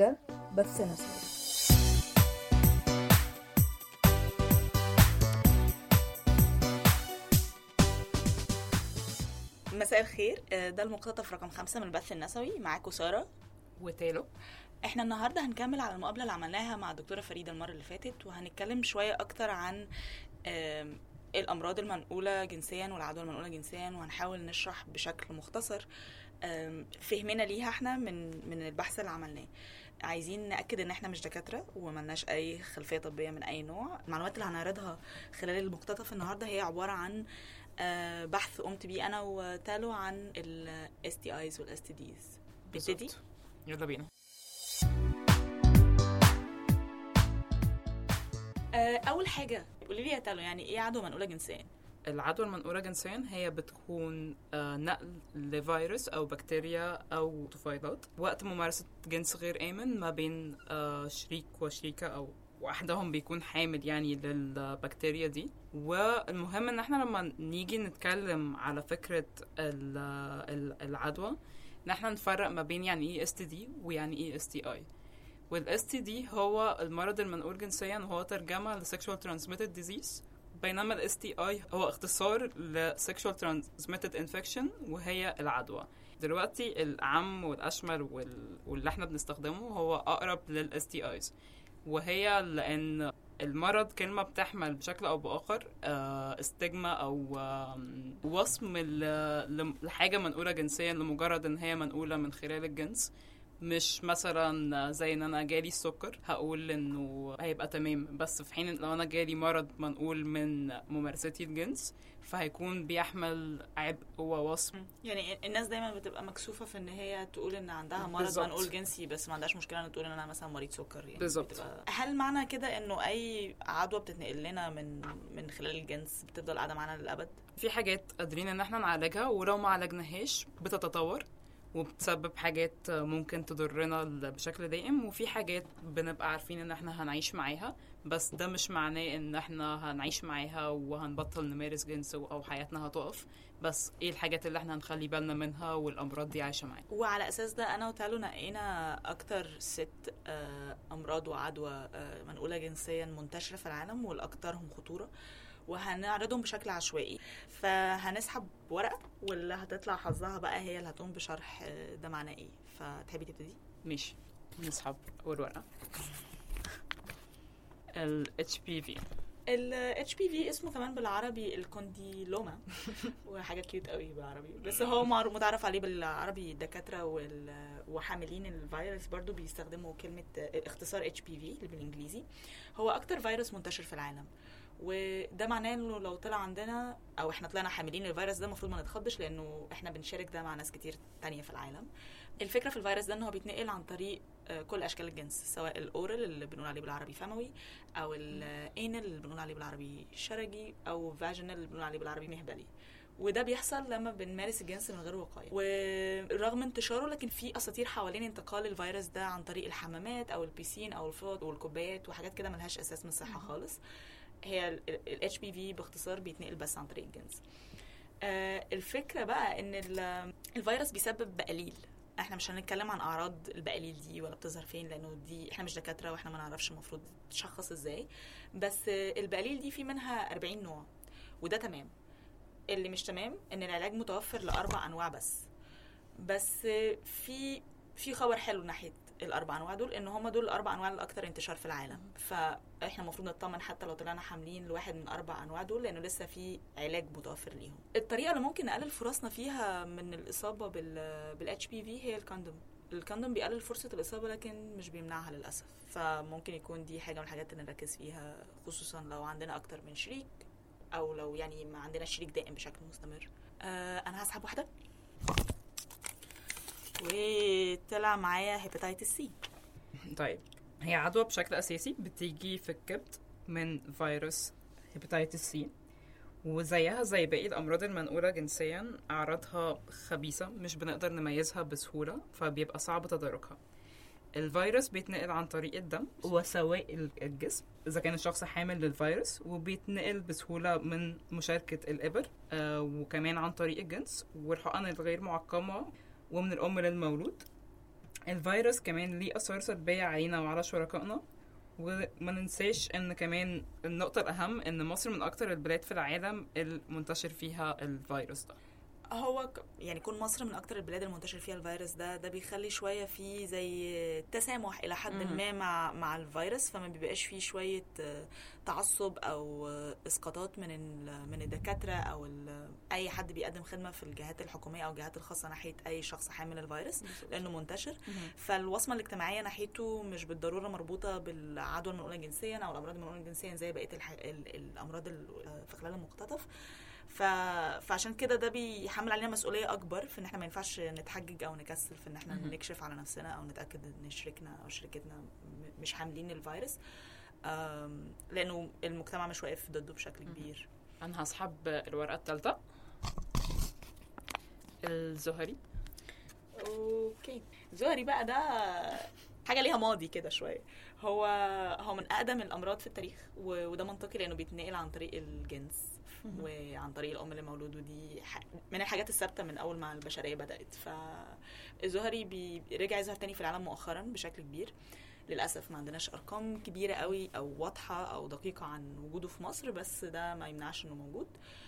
ده بث نسوي مساء الخير آه، ده المقتطف رقم خمسة من البث النسوي معاكم سارة وتالو احنا النهاردة هنكمل على المقابلة اللي عملناها مع الدكتورة فريدة المرة اللي فاتت وهنتكلم شوية أكتر عن آم، الأمراض المنقولة جنسيا والعدوى المنقولة جنسيا وهنحاول نشرح بشكل مختصر آم، فهمنا ليها احنا من من البحث اللي عملناه عايزين نأكد ان احنا مش دكاترة وملناش اي خلفية طبية من اي نوع المعلومات اللي هنعرضها خلال المقتطف النهاردة هي عبارة عن آه، بحث قمت بيه انا وتالو عن ال STIs وال STDs نبتدي بالظبط. يلا بينا آه، اول حاجه قولي لي يا تالو يعني ايه عدوى منقوله جنسيا العدوى المنقولة جنسيا هي بتكون آه، نقل لفيروس أو بكتيريا أو طفيلات وقت ممارسة جنس غير آمن ما بين آه، شريك وشريكة أو واحدهم بيكون حامل يعني للبكتيريا دي والمهم ان احنا لما نيجي نتكلم على فكرة ال- ال- العدوى ان احنا نفرق ما بين يعني ايه اس تي دي ويعني ايه اس تي اي والاس تي دي هو المرض المنقول جنسيا وهو ترجمة ل sexual transmitted disease بينما الاس تي اي هو اختصار ل sexual transmitted infection وهي العدوى دلوقتي الأعم والأشمل وال... واللي احنا بنستخدمه هو أقرب للاس تي ايز وهي لأن المرض كلمة بتحمل بشكل أو بآخر آه، استجمة أو آم، وصم ل- ل- لحاجة منقولة جنسيا لمجرد إن هي منقولة من خلال الجنس مش مثلا زي ان انا جالي السكر هقول انه هيبقى تمام بس في حين إن لو انا جالي مرض منقول من ممارستي الجنس فهيكون بيحمل عبء ووصم يعني الناس دايما بتبقى مكسوفه في ان هي تقول ان عندها مرض بالظبط. منقول جنسي بس ما عندهاش مشكله ان تقول ان انا مثلا مريض سكر يعني بالظبط. بتبقى- هل معنى كده انه اي عدوى بتتنقل لنا من من خلال الجنس بتفضل قاعده معانا للابد في حاجات قادرين ان احنا نعالجها ولو ما عالجناهاش بتتطور وبتسبب حاجات ممكن تضرنا بشكل دائم وفي حاجات بنبقى عارفين ان احنا هنعيش معاها بس ده مش معناه ان احنا هنعيش معاها وهنبطل نمارس جنس او حياتنا هتقف بس ايه الحاجات اللي احنا هنخلي بالنا منها والامراض دي عايشه معانا وعلى اساس ده انا وتالو نقينا اكتر ست آه، امراض وعدوى آه، منقوله جنسيا منتشره في العالم والاكثرهم خطوره وهنعرضهم بشكل عشوائي فهنسحب ورقه واللي هتطلع حظها بقى هي اللي هتقوم بشرح آه، ده معناه ايه فتحبي تبتدي ماشي نسحب اول ورقه ال HPV ال HPV اسمه كمان بالعربي الكونديلوما وحاجه كيوت قوي بالعربي بس هو معروف متعرف عليه بالعربي الدكاتره وال- وحاملين الفيروس برضو بيستخدموا كلمه اختصار HPV اللي بالانجليزي هو اكتر فيروس منتشر في العالم وده معناه انه لو طلع عندنا او احنا طلعنا حاملين الفيروس ده المفروض ما نتخضش لانه احنا بنشارك ده مع ناس كتير تانية في العالم الفكره في الفيروس ده ان هو بيتنقل عن طريق آه، كل اشكال الجنس سواء الاورال اللي بنقول عليه بالعربي فموي او الانال اللي بنقول عليه بالعربي شرجي او فاجينال اللي بنقول عليه بالعربي مهبلي وده بيحصل لما بنمارس الجنس من غير وقايه ورغم انتشاره لكن في اساطير حوالين انتقال الفيروس ده عن طريق الحمامات او البيسين او الفوط والكوبايات وحاجات كده ملهاش اساس من الصحه خالص هي الاتش بي في باختصار بيتنقل بس عن طريق الجنس آه، الفكره بقى ان ال- الفيروس بيسبب بقليل احنا مش هنتكلم عن اعراض البقاليل دي ولا بتظهر فين لانه دي احنا مش دكاتره واحنا ما نعرفش المفروض تشخص ازاي بس آه، البقاليل دي في منها 40 نوع وده تمام اللي مش تمام ان العلاج متوفر لاربع انواع بس بس آه، في في خبر حلو ناحيه الاربع انواع دول ان هم دول الاربع انواع الاكثر انتشار في العالم فاحنا المفروض نطمن حتى لو طلعنا حاملين لواحد من اربع انواع دول لانه لسه في علاج متوفر ليهم الطريقه اللي ممكن نقلل فرصنا فيها من الاصابه بال بالاتش بي في هي الكوندوم الكوندوم بيقلل فرصة الإصابة لكن مش بيمنعها للأسف فممكن يكون دي حاجة من الحاجات اللي نركز فيها خصوصا لو عندنا أكتر من شريك أو لو يعني ما عندنا شريك دائم بشكل مستمر آه أنا هسحب واحدة وطلع معايا هيباتيتس سي طيب هي عدوى بشكل أساسي بتيجي في الكبد من فيروس هيباتيتس سي وزيها زي باقي الأمراض المنقولة جنسيا أعراضها خبيثة مش بنقدر نميزها بسهولة فبيبقى صعب تداركها الفيروس بيتنقل عن طريق الدم وسوائل الجسم إذا كان الشخص حامل للفيروس وبيتنقل بسهولة من مشاركة الإبر آه وكمان عن طريق الجنس والحقن الغير معقمة ومن الأم للمولود الفيروس كمان ليه اثار سلبيه علينا وعلى شركائنا وما ننساش ان كمان النقطة الأهم ان مصر من أكتر البلاد في العالم المنتشر فيها الفيروس ده هو ك- يعني كون مصر من اكتر البلاد المنتشر فيها الفيروس ده ده بيخلي شويه في زي تسامح الى حد مهم. ما مع مع الفيروس فما بيبقاش فيه شويه آه، تعصب او آه، اسقاطات من ال- من الدكاتره او ال- اي حد بيقدم خدمه في الجهات الحكوميه او الجهات الخاصه ناحيه اي شخص حامل الفيروس لانه منتشر فالوصمه الاجتماعيه ناحيته مش بالضروره مربوطه بالعدوى المنقوله جنسيا او الامراض المنقوله جنسيا زي بقيه الح... ال... الامراض ال... في خلال المقتطف ف... فعشان كده ده بيحمل علينا مسؤوليه اكبر في ان احنا ما ينفعش نتحجج او نكسل في ان احنا مهم. نكشف على نفسنا او نتاكد ان شريكنا او شركتنا م- مش حاملين الفيروس أم، لانه المجتمع مش واقف ضده بشكل مهم. كبير أنا هسحب الورقة الثالثة الزهري اوكي زهري بقى ده حاجه ليها ماضي كده شويه هو هو من اقدم الامراض في التاريخ و- وده منطقي لانه بيتنقل عن طريق الجنس مهم. وعن طريق الام اللي مولود ودي ح- من الحاجات الثابته من اول ما البشريه بدات فالزهري بي- رجع يظهر تاني في العالم مؤخرا بشكل كبير للاسف ما عندناش ارقام كبيره قوي او واضحه او دقيقه عن وجوده في مصر بس ده ما يمنعش انه موجود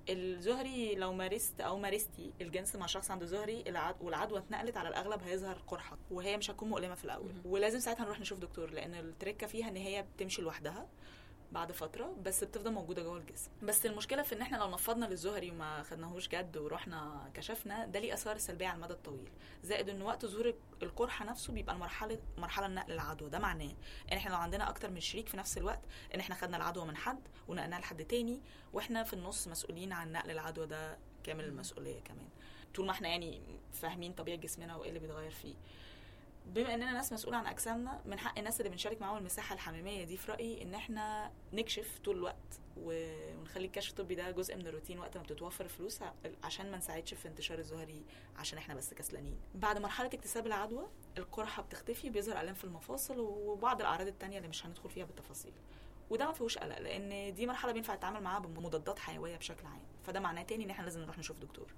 الزهري لو مارست او مارستي الجنس مع شخص عنده زهري العد... والعدوى اتنقلت على الاغلب هيظهر قرحه وهي مش هتكون مؤلمه في الاول مهم. ولازم ساعتها نروح نشوف دكتور لان التركه فيها ان هي بتمشي لوحدها بعد فتره بس بتفضل موجوده جوه الجسم بس المشكله في ان احنا لو نفضنا للزهري وما خدناهوش جد ورحنا كشفنا ده ليه اثار سلبيه على المدى الطويل زائد ان وقت ظهور القرحه نفسه بيبقى المرحله مرحله نقل العدوى ده معناه ان احنا لو عندنا اكتر من شريك في نفس الوقت ان احنا خدنا العدوى من حد ونقلناها لحد تاني واحنا في النص مسؤولين عن نقل العدوى ده كامل المسؤوليه كمان طول ما احنا يعني فاهمين طبيعه جسمنا وايه اللي بيتغير فيه بما اننا ناس مسؤوله عن اجسامنا من حق الناس اللي بنشارك معاهم المساحه الحميميه دي في رايي ان احنا نكشف طول الوقت و- ونخلي الكشف الطبي ده جزء من الروتين وقت ما بتتوفر فلوس ع- عشان ما نساعدش في انتشار الزهري عشان احنا بس كسلانين بعد مرحله اكتساب العدوى القرحه بتختفي بيظهر الام في المفاصل وبعض الاعراض التانية اللي مش هندخل فيها بالتفاصيل وده ما فيهوش قلق لان دي مرحله بينفع نتعامل معاها بمضادات حيويه بشكل عام فده معناه تاني ان احنا لازم نروح نشوف دكتور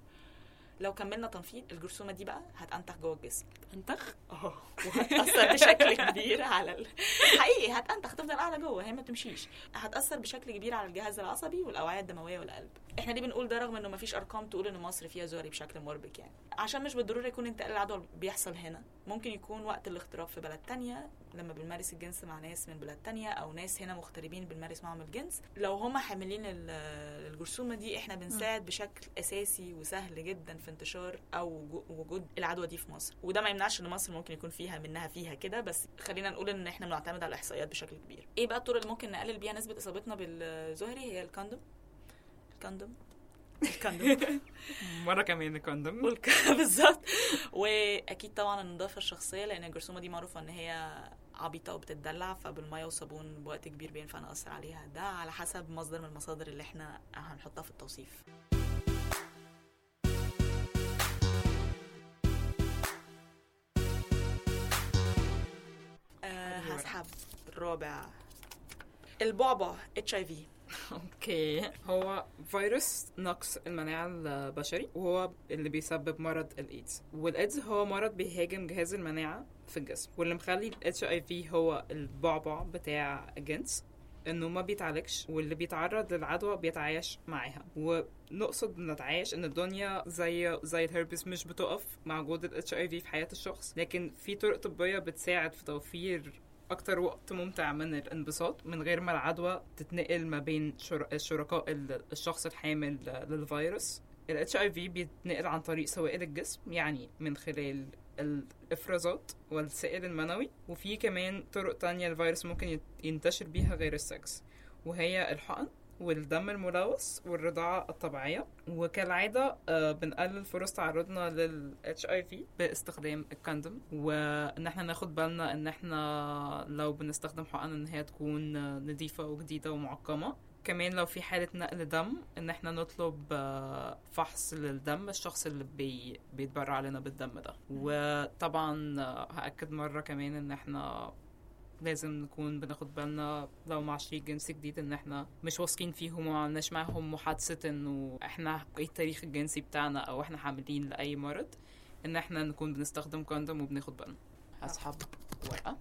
لو كملنا تنفيذ الجرثومه دي بقى هتنتخ جوه الجسم انتخ اه وهتأثر بشكل كبير على ال... حقيقي هتنتخ تفضل قاعده جوه هي ما بتمشيش هتأثر بشكل كبير على الجهاز العصبي والأوعية الدموية والقلب احنا ليه بنقول ده رغم انه ما فيش ارقام تقول ان مصر فيها زهري بشكل مربك يعني عشان مش بالضروره يكون انتقال العدوى بيحصل هنا ممكن يكون وقت الاغتراب في بلد تانية لما بنمارس الجنس مع ناس من بلاد تانية او ناس هنا مغتربين بنمارس معاهم الجنس لو هم حاملين ال- الجرثومه دي احنا بنساعد بشكل اساسي وسهل جدا في انتشار او وجو- وجود العدوى دي في مصر وده ما يمنعش ان مصر ممكن يكون فيها منها فيها كده بس خلينا نقول ان احنا بنعتمد على الاحصائيات بشكل كبير ايه بقى الطرق اللي ممكن نقلل بيها نسبه اصابتنا بالزهري هي الكاندوم الكاندوم الكاندوم مرة كمان الكوندوم والك... بالظبط واكيد طبعا النظافه الشخصيه لان الجرثومه دي معروفه ان هي عبيطه وبتتدلع فبالميه وصابون بوقت كبير بينفع نأثر عليها ده على حسب مصدر من المصادر اللي احنا هنحطها في التوصيف آه هسحب الرابع البعبع اتش اي في اوكي هو فيروس نقص المناعة البشري وهو اللي بيسبب مرض الايدز والايدز هو مرض بيهاجم جهاز المناعة في الجسم واللي مخلي الاتش اي في هو البعبع بتاع الجنس انه ما بيتعالجش واللي بيتعرض للعدوى بيتعايش معاها ونقصد نتعايش ان الدنيا زي زي الهربس مش بتقف مع وجود الاتش اي في في حياة الشخص لكن في طرق طبية بتساعد في توفير اكتر وقت ممتع من الانبساط من غير ما العدوى تتنقل ما بين شر- الشركاء ال- الشخص الحامل للفيروس ال HIV بيتنقل عن طريق سوائل الجسم يعني من خلال الافرازات والسائل المنوي وفي كمان طرق تانية الفيروس ممكن يت- ينتشر بيها غير السكس وهي الحقن والدم الملوث والرضاعة الطبيعية وكالعادة آه، بنقلل فرص تعرضنا لل HIV باستخدام الكندوم وان احنا ناخد بالنا ان احنا لو بنستخدم حقن ان هي تكون آه، نظيفة وجديدة ومعقمة كمان لو في حالة نقل دم ان احنا نطلب آه، فحص للدم الشخص اللي بي بيتبرع لنا بالدم ده وطبعا آه، هأكد مرة كمان ان احنا لازم نكون بناخد بالنا لو مع شريك جنسي جديد ان احنا مش واثقين فيهم وما عملناش معاهم محادثة انه احنا ايه التاريخ الجنسي بتاعنا او احنا حاملين لأي مرض ان احنا نكون بنستخدم كوندوم وبناخد بالنا هسحب ورقة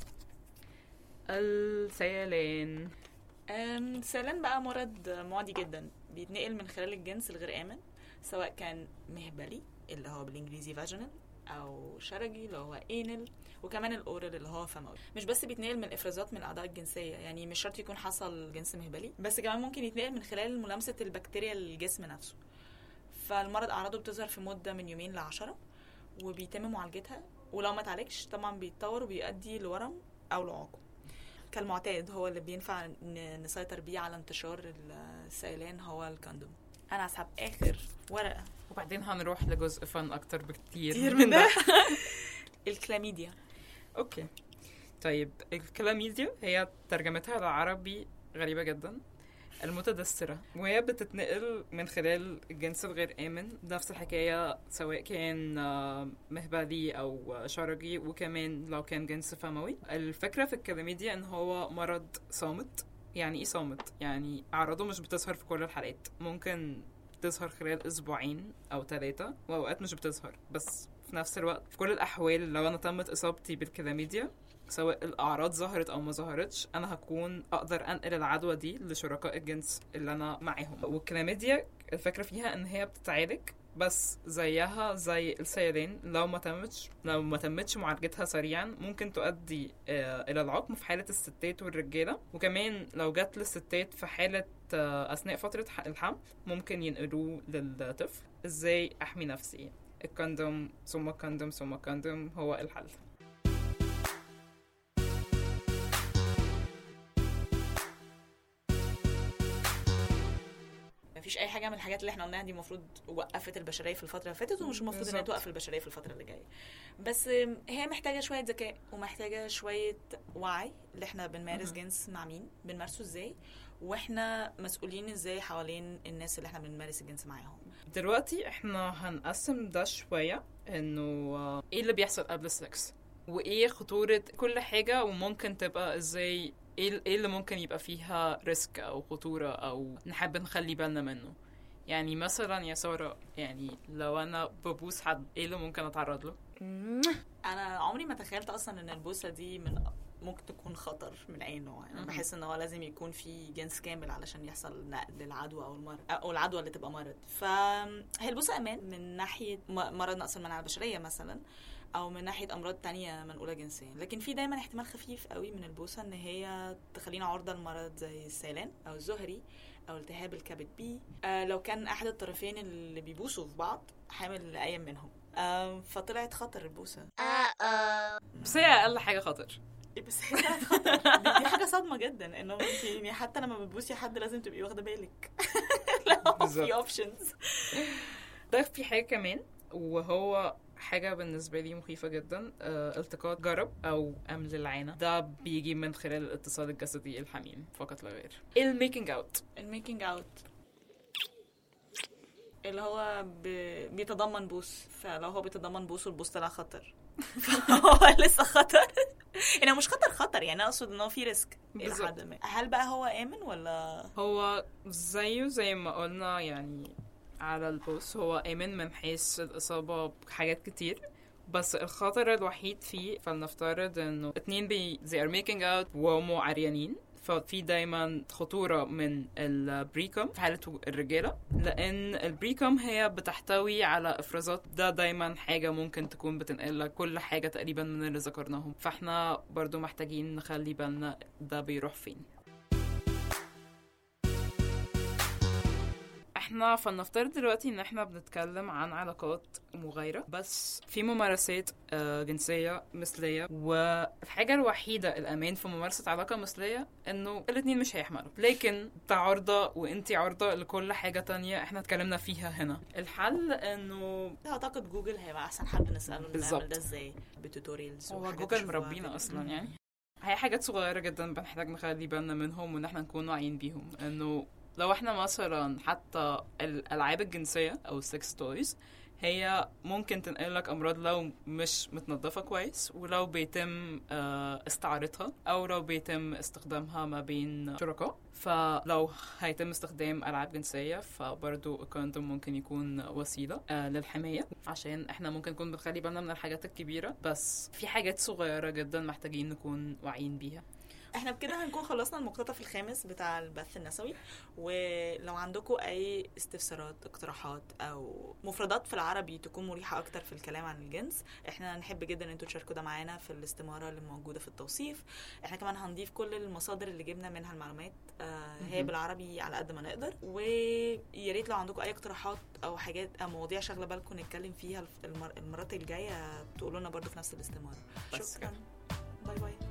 السيلان أم، سيلان بقى مرض معدي جدا بيتنقل من خلال الجنس الغير آمن سواء كان مهبلي اللي هو بالانجليزي فاجينال او شرجي اللي هو انال وكمان الاورال اللي هو فموي مش بس بيتنقل من افرازات من الاعضاء الجنسيه يعني مش شرط يكون حصل جنس مهبلي بس كمان ممكن يتنقل من خلال ملامسه البكتيريا للجسم نفسه فالمرض اعراضه بتظهر في مده من يومين لعشرة وبيتم معالجتها ولو ما اتعالجش طبعا بيتطور وبيؤدي لورم او لعاقه كالمعتاد هو اللي بينفع ن- نسيطر بيه على انتشار السيلان هو الكاندوم انا هسحب اخر ورقه وبعدين هنروح لجزء فن اكتر بكتير كتير من ده الكلاميديا اوكي طيب الكلاميديا هي ترجمتها للعربي غريبة جدا المتدثرة وهي بتتنقل من خلال الجنس الغير آمن نفس الحكاية سواء كان آه، مهبلي أو شرجي وكمان لو كان جنس فموي الفكرة في الكلاميديا إن هو مرض صامت يعني إيه صامت؟ يعني أعراضه مش بتظهر في كل الحالات ممكن تظهر خلال أسبوعين أو ثلاثة وأوقات مش بتظهر بس في نفس الوقت في كل الأحوال لو أنا تمت إصابتي بالكلاميديا سواء الأعراض ظهرت أو ما ظهرتش أنا هكون أقدر أنقل العدوى دي لشركاء الجنس اللي أنا معاهم والكلاميديا الفكرة فيها إن هي بتتعالج بس زيها زي السيلان لو ما تمتش لو ما تمتش معالجتها سريعا ممكن تؤدي آه، الى العقم في حاله الستات والرجاله وكمان لو جت للستات في حاله آه، اثناء فتره ح- الحمل ممكن ينقلوه للطفل ازاي احمي نفسي الكندوم ثم الكندوم ثم الكندوم هو الحل مفيش اي حاجه من الحاجات اللي احنا قلناها دي المفروض وقفت البشريه في الفتره اللي فاتت ومش المفروض انها بالظبط. توقف البشريه في الفتره اللي جايه بس آم، هي محتاجه شويه ذكاء ومحتاجه شويه وعي اللي احنا بنمارس مهم. جنس مع مين بنمارسه ازاي واحنا مسؤولين ازاي حوالين الناس اللي احنا بنمارس الجنس معاهم دلوقتي احنا هنقسم ده شوية انه آه، ايه اللي بيحصل قبل السكس وايه خطورة كل حاجة وممكن تبقى ازاي ايه ايه اللي ممكن يبقى فيها ريسك او خطورة او نحب نخلي بالنا منه يعني مثلا يا سارة يعني لو انا ببوس حد ايه اللي ممكن اتعرض له انا عمري ما تخيلت اصلا ان البوسه دي من ممكن تكون خطر من اي نوع يعني مهم. بحس ان هو لازم يكون في جنس كامل علشان يحصل نقل للعدوى او المرض او العدوى اللي تبقى مرض فهي البوسه امان من ناحيه م- مرض نقص المناعه البشريه مثلا او من ناحيه امراض تانية منقوله جنسيا لكن في دايما احتمال خفيف قوي من البوسه ان هي تخلينا عرضه لمرض زي السيلان او الزهري او التهاب الكبد بي آه لو كان احد الطرفين اللي بيبوسوا في بعض حامل لاي منهم آه فطلعت خطر البوسه بس هي اقل حاجة خطر إيه بس هي طلعت خطر دي, دي حاجه صدمه جدا انه انت يعني حتى لما بتبوسي حد لازم تبقي واخده بالك لا في بالظبط. اوبشنز ده في حاجة كمان وهو حاجة بالنسبة لي مخيفة جدا آه، التقاط جرب أو أمل العانة ده بيجي من خلال الاتصال الجسدي الحميم فقط لا غير الميكينج اوت الميكينج اوت اللي هو ب... بيتضمن بوس فلو هو بيتضمن بوس والبوس طلع خطر فهو لسه خطر يعني هو مش خطر خطر يعني اقصد ان هو في ريسك الى بالظبط. حد ما هل بقى هو امن ولا هو زيه زي ما قلنا يعني على البوست هو آمن من حيث الإصابة بحاجات كتير بس الخطر الوحيد فيه فلنفترض انه اتنين بي they are making out وهم عريانين ففي دايما خطورة من البريكم في حالة الرجالة لأن البريكم هي بتحتوي على إفرازات ده دايما حاجة ممكن تكون بتنقل لك كل حاجة تقريبا من اللي ذكرناهم فاحنا برضو محتاجين نخلي بالنا ده بيروح فين احنا فلنفترض دلوقتي ان احنا بنتكلم عن علاقات مغايرة بس في ممارسات آه، جنسية مثلية والحاجة الوحيدة الأمان في ممارسة علاقة مثلية انه الاتنين مش هيحملوا لكن انت عرضة وانتي عرضة لكل حاجة تانية احنا اتكلمنا فيها هنا الحل انه اعتقد جوجل هيبقى احسن حد نساله بالظبط. نعمل ده ازاي بتوتوريالز هو وحاجات جوجل نشوفها مربينا كده. اصلا يعني هي حاجات صغيرة جدا بنحتاج نخلي بالنا منهم وان احنا نكون واعيين بيهم انه لو احنا مثلا حتى الالعاب الجنسية او السكس تويز هي ممكن تنقل لك امراض لو مش متنظفه كويس ولو بيتم آه، استعارتها او لو بيتم استخدامها ما بين شركاء فلو هيتم استخدام العاب جنسيه فبرضو الكوندوم ممكن يكون وسيله آه، للحمايه عشان احنا ممكن نكون بنخلي بالنا من الحاجات الكبيره بس في حاجات صغيره جدا محتاجين نكون واعيين بيها احنا بكده هنكون خلصنا المقتطف الخامس بتاع البث النسوي ولو عندكم اي استفسارات اقتراحات او مفردات في العربي تكون مريحه اكتر في الكلام عن الجنس احنا نحب جدا ان انتوا تشاركوا ده معانا في الاستماره اللي موجوده في التوصيف احنا كمان هنضيف كل المصادر اللي جبنا منها المعلومات آه هي مهم. بالعربي على قد ما نقدر ويا ريت لو عندكم اي اقتراحات او حاجات او مواضيع شاغله بالكم نتكلم فيها المر- المرات الجايه تقولوا لنا برضو في نفس الاستماره بس شكرا باي باي